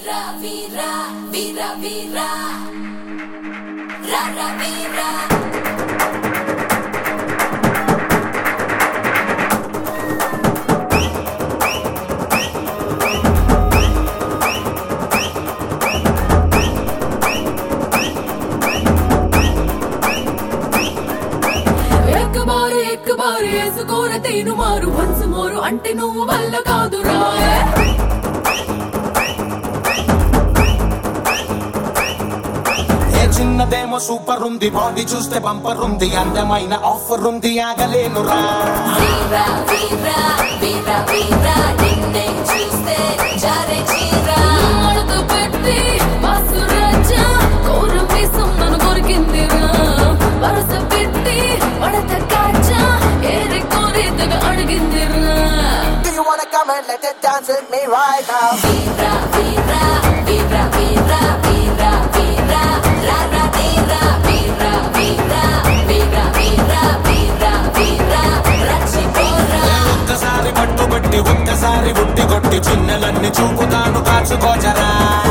వీరా వీరా వీరా వీరా రారా వీరా ఎక్కబారు ఎక్కబారు వేసుకోర తేను మారు వన్స్ మోరు అంటే నువ్వు వల్ల కాదురా ఏ చిన్నదేమో సూపర్ ఉంది బాడీ చూస్తే బంపర్ ఉంది అందమైన ఆఫర్ ఉంది ఆగలేనురా వీరా వీరా వీరా వీరా నిన్నే చూస్తే జారే చీరా మడత పెట్టి వాసు రాజా కోర మీసం నన్ను కొరికిందిరా వరస పెట్టి మడత కాచా ఏరి కోరి తెగ అడిగిందిరా Do you wanna come and let it dance with me right now? వీరా వీరా వీరా వీరా వీరా వీరా రారా వీరా వీరా వీరా వీరా వీరా వీరా వీరా రచ్చిపోరా ఒక్కసారి పట్టుబట్టి ఒక్కసారి ఉట్టి కొట్టి చిన్నలన్నీ చూపుతాను కాచుకోజరా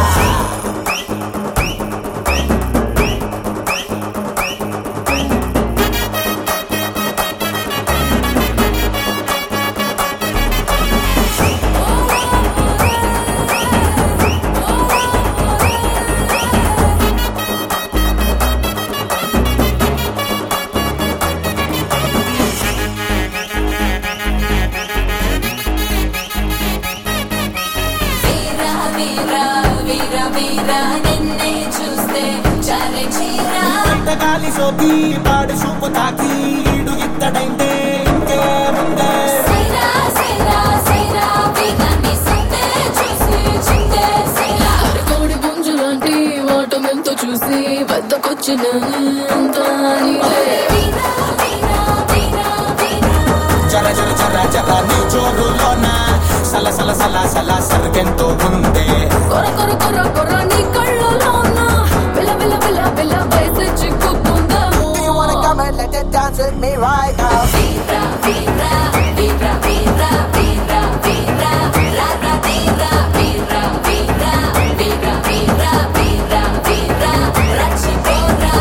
వీరా వీరా వీరా వీరా నిన్నే చూస్తే జారే చీరా గాలి సోకి పాడి చూపు తాకి ఈడు ఇత్తడైతే ఇంకేముందే సైరా సైరా సైరా వీరా నీ సందే చూసి చిందే సైరా కోడి పుంజు లాంటి వాటం ఎంతో చూసి వద్దకొచ్చిన అంతా నీదే వీరా వీరా వీరా వీరా జర జర జర జర నీ జోరులోన సల సల సల సల సరికెంతో ఉందే కొర కొర కొర కొర నీ కళ్ళలోన విల విల విల విల వయసు చిక్కుకుందాము and let it dance with me right now? వీరా వీరా వీరా వీరా వీరా వీరా రారా వీరా వీరా వీరా వీరా వీరా వీరా వీరా రచ్చిపోరా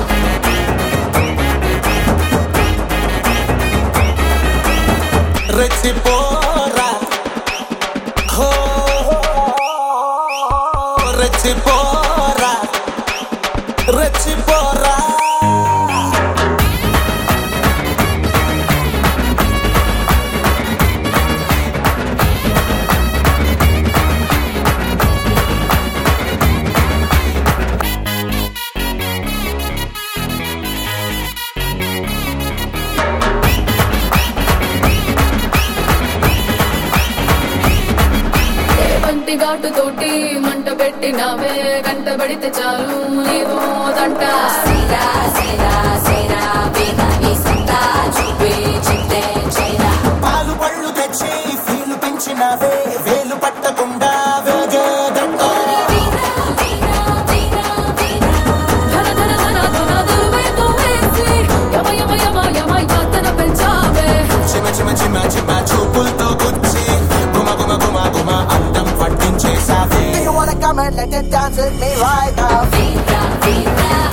రెచ్చిపోరా హో రెచ్చిపోరా రెచ్చిపోరా ఏ వంటి ఘాటు తోటి మంట పెట్టినావే గంట పెడితే చాలు నీవో దంట సిరా సిరా సిరా వీరా నీ సంతా చూపి చిందే చైరా పాలు పళ్ళు తెచ్చి ఫీలు పెంచినవే వేలు పట్టకుండా వేగేదంట వీరా వీరా వీరా వీరా ధన ధన ధన ధన దుర్వేతో వేసి యమ యమ యమ యమ యాతన పెంచావే చిమ చిమ చిమ చిమ చూపులతో గుచ్చి గుమ గుమ గుమ గుమ అడ్డం పట్టించేసావే Do you wanna come and let it dance with me right now? Veera Veera